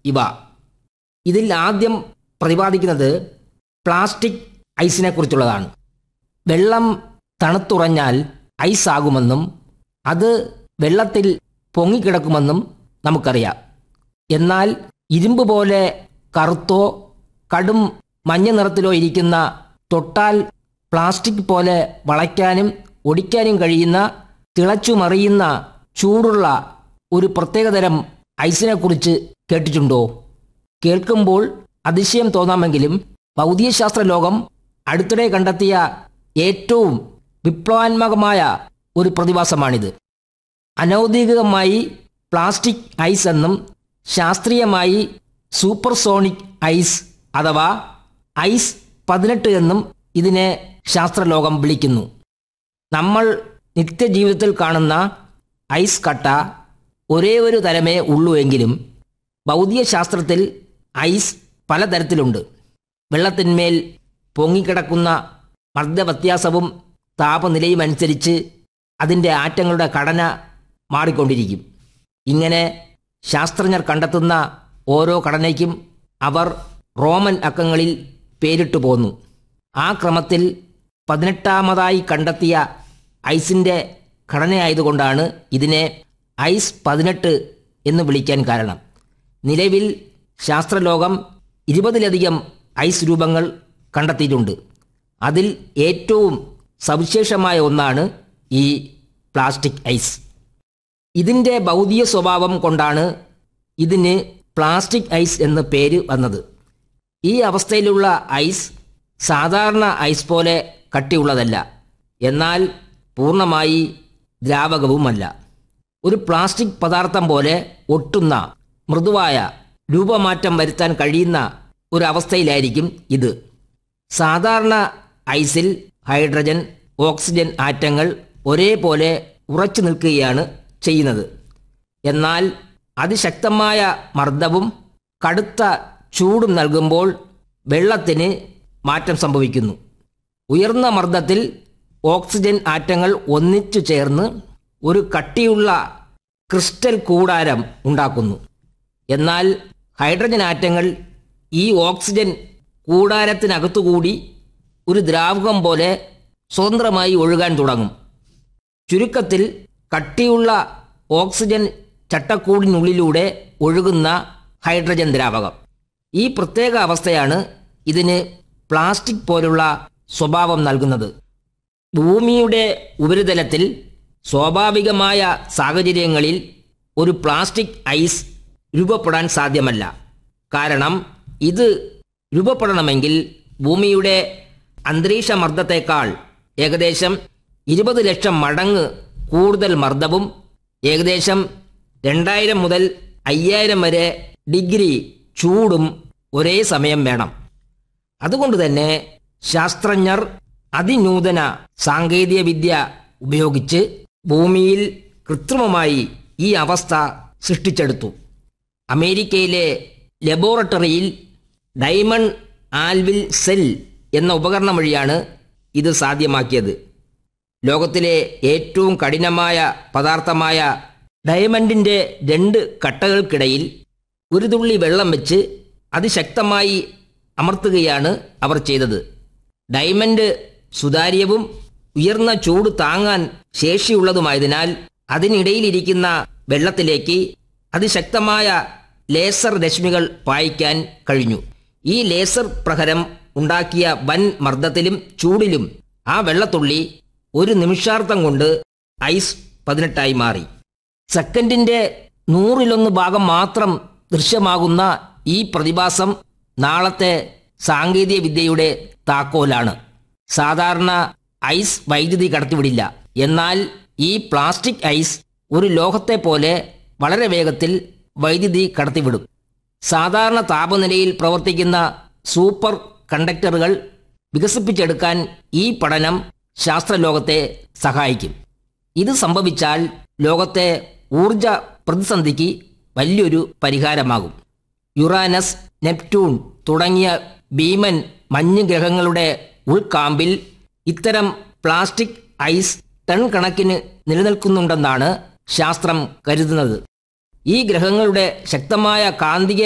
ഇവ ഇതിൽ ആദ്യം പ്രതിപാദിക്കുന്നത് പ്ലാസ്റ്റിക് ഐസിനെ കുറിച്ചുള്ളതാണ് വെള്ളം തണുത്തുറഞ്ഞാൽ ഐസ് ആകുമെന്നും അത് വെള്ളത്തിൽ പൊങ്ങിക്കിടക്കുമെന്നും നമുക്കറിയാം എന്നാൽ ഇരുമ്പ് പോലെ കറുത്തോ കടും മഞ്ഞ നിറത്തിലോ ഇരിക്കുന്ന തൊട്ടാൽ പ്ലാസ്റ്റിക് പോലെ വളയ്ക്കാനും ഒടിക്കാനും കഴിയുന്ന തിളച്ചുമറിയുന്ന ചൂടുള്ള ഒരു പ്രത്യേകതരം ഐസിനെക്കുറിച്ച് കേട്ടിട്ടുണ്ടോ കേൾക്കുമ്പോൾ അതിശയം തോന്നാമെങ്കിലും ഭൗതികശാസ്ത്ര ലോകം അടുത്തിടെ കണ്ടെത്തിയ ഏറ്റവും വിപ്ലവാത്മകമായ ഒരു പ്രതിഭാസമാണിത് അനൗദ്യോഗികമായി പ്ലാസ്റ്റിക് ഐസ് എന്നും ശാസ്ത്രീയമായി സൂപ്പർസോണിക് ഐസ് അഥവാ ഐസ് പതിനെട്ട് എന്നും ഇതിനെ ശാസ്ത്രലോകം വിളിക്കുന്നു നമ്മൾ നിത്യജീവിതത്തിൽ കാണുന്ന ഐസ് കട്ട ഒരേ ഒരു തരമേ ഉള്ളൂ എങ്കിലും ഭൗതികശാസ്ത്രത്തിൽ ഐസ് പലതരത്തിലുണ്ട് വെള്ളത്തിന്മേൽ പൊങ്ങിക്കിടക്കുന്ന മർദ്ദവ്യത്യാസവും താപനിലയും അനുസരിച്ച് അതിൻ്റെ ആറ്റങ്ങളുടെ ഘടന മാറിക്കൊണ്ടിരിക്കും ഇങ്ങനെ ശാസ്ത്രജ്ഞർ കണ്ടെത്തുന്ന ഓരോ ഘടനയ്ക്കും അവർ റോമൻ അക്കങ്ങളിൽ പേരിട്ടു പോന്നു ആ ക്രമത്തിൽ പതിനെട്ടാമതായി കണ്ടെത്തിയ ഐസിൻ്റെ ഘടനയായതുകൊണ്ടാണ് ഇതിനെ ഐസ് പതിനെട്ട് എന്ന് വിളിക്കാൻ കാരണം നിലവിൽ ശാസ്ത്രലോകം ഇരുപതിലധികം ഐസ് രൂപങ്ങൾ കണ്ടെത്തിയിട്ടുണ്ട് അതിൽ ഏറ്റവും സവിശേഷമായ ഒന്നാണ് ഈ പ്ലാസ്റ്റിക് ഐസ് ഇതിൻ്റെ ഭൗതിക സ്വഭാവം കൊണ്ടാണ് ഇതിന് പ്ലാസ്റ്റിക് ഐസ് എന്ന പേര് വന്നത് ഈ അവസ്ഥയിലുള്ള ഐസ് സാധാരണ ഐസ് പോലെ കട്ടിയുള്ളതല്ല എന്നാൽ പൂർണ്ണമായി ദ്രാവകവുമല്ല ഒരു പ്ലാസ്റ്റിക് പദാർത്ഥം പോലെ ഒട്ടുന്ന മൃദുവായ രൂപമാറ്റം വരുത്താൻ കഴിയുന്ന ഒരു അവസ്ഥയിലായിരിക്കും ഇത് സാധാരണ ഐസിൽ ഹൈഡ്രജൻ ഓക്സിജൻ ആറ്റങ്ങൾ ഒരേപോലെ ഉറച്ചു നിൽക്കുകയാണ് ചെയ്യുന്നത് എന്നാൽ അതിശക്തമായ മർദ്ദവും കടുത്ത ചൂടും നൽകുമ്പോൾ വെള്ളത്തിന് മാറ്റം സംഭവിക്കുന്നു ഉയർന്ന മർദ്ദത്തിൽ ഓക്സിജൻ ആറ്റങ്ങൾ ഒന്നിച്ചു ചേർന്ന് ഒരു കട്ടിയുള്ള ക്രിസ്റ്റൽ കൂടാരം ഉണ്ടാക്കുന്നു എന്നാൽ ഹൈഡ്രജൻ ആറ്റങ്ങൾ ഈ ഓക്സിജൻ കൂടാരത്തിനകത്തുകൂടി ഒരു ദ്രാവകം പോലെ സ്വതന്ത്രമായി ഒഴുകാൻ തുടങ്ങും ചുരുക്കത്തിൽ കട്ടിയുള്ള ഓക്സിജൻ ചട്ടക്കൂടിനുള്ളിലൂടെ ഒഴുകുന്ന ഹൈഡ്രജൻ ദ്രാവകം ഈ പ്രത്യേക അവസ്ഥയാണ് ഇതിന് പ്ലാസ്റ്റിക് പോലുള്ള സ്വഭാവം നൽകുന്നത് ഭൂമിയുടെ ഉപരിതലത്തിൽ സ്വാഭാവികമായ സാഹചര്യങ്ങളിൽ ഒരു പ്ലാസ്റ്റിക് ഐസ് രൂപപ്പെടാൻ സാധ്യമല്ല കാരണം ഇത് രൂപപ്പെടണമെങ്കിൽ ഭൂമിയുടെ അന്തരീക്ഷ മർദ്ദത്തേക്കാൾ ഏകദേശം ഇരുപത് ലക്ഷം മടങ്ങ് കൂടുതൽ മർദ്ദവും ഏകദേശം രണ്ടായിരം മുതൽ അയ്യായിരം വരെ ഡിഗ്രി ചൂടും ഒരേ സമയം വേണം അതുകൊണ്ട് തന്നെ ശാസ്ത്രജ്ഞർ അതിനൂതന സാങ്കേതിക വിദ്യ ഉപയോഗിച്ച് ഭൂമിയിൽ കൃത്രിമമായി ഈ അവസ്ഥ സൃഷ്ടിച്ചെടുത്തു അമേരിക്കയിലെ ലബോറട്ടറിയിൽ ഡയമണ്ട് ആൽവിൽ സെൽ എന്ന ഉപകരണം വഴിയാണ് ഇത് സാധ്യമാക്കിയത് ലോകത്തിലെ ഏറ്റവും കഠിനമായ പദാർത്ഥമായ ഡയമണ്ടിൻ്റെ രണ്ട് കട്ടകൾക്കിടയിൽ ഒരു തുള്ളി വെള്ളം വെച്ച് അതിശക്തമായി അമർത്തുകയാണ് അവർ ചെയ്തത് ഡയമണ്ട് സുതാര്യവും ഉയർന്ന ചൂട് താങ്ങാൻ ശേഷിയുള്ളതുമായതിനാൽ അതിനിടയിലിരിക്കുന്ന വെള്ളത്തിലേക്ക് അതിശക്തമായ ലേസർ രശ്മികൾ പായിക്കാൻ കഴിഞ്ഞു ഈ ലേസർ പ്രഹരം ഉണ്ടാക്കിയ വൻ മർദ്ദത്തിലും ചൂടിലും ആ വെള്ളത്തുള്ളി ഒരു നിമിഷാർത്ഥം കൊണ്ട് ഐസ് പതിനെട്ടായി മാറി സെക്കൻഡിന്റെ നൂറിലൊന്ന് ഭാഗം മാത്രം ദൃശ്യമാകുന്ന ഈ പ്രതിഭാസം നാളത്തെ സാങ്കേതിക വിദ്യയുടെ താക്കോലാണ് സാധാരണ ഐസ് വൈദ്യുതി കടത്തിവിടില്ല എന്നാൽ ഈ പ്ലാസ്റ്റിക് ഐസ് ഒരു ലോഹത്തെ പോലെ വളരെ വേഗത്തിൽ വൈദ്യുതി കടത്തിവിടും സാധാരണ താപനിലയിൽ പ്രവർത്തിക്കുന്ന സൂപ്പർ കണ്ടക്ടറുകൾ വികസിപ്പിച്ചെടുക്കാൻ ഈ പഠനം ശാസ്ത്രലോകത്തെ സഹായിക്കും ഇത് സംഭവിച്ചാൽ ലോകത്തെ ഊർജ പ്രതിസന്ധിക്ക് വലിയൊരു പരിഹാരമാകും യുറാനസ് നെപ്റ്റ്യൂൺ തുടങ്ങിയ ഭീമൻ മഞ്ഞ് ഗ്രഹങ്ങളുടെ ഉൾക്കാമ്പിൽ ഇത്തരം പ്ലാസ്റ്റിക് ഐസ് ടൺ കണക്കിന് നിലനിൽക്കുന്നുണ്ടെന്നാണ് ശാസ്ത്രം കരുതുന്നത് ഈ ഗ്രഹങ്ങളുടെ ശക്തമായ കാന്തിക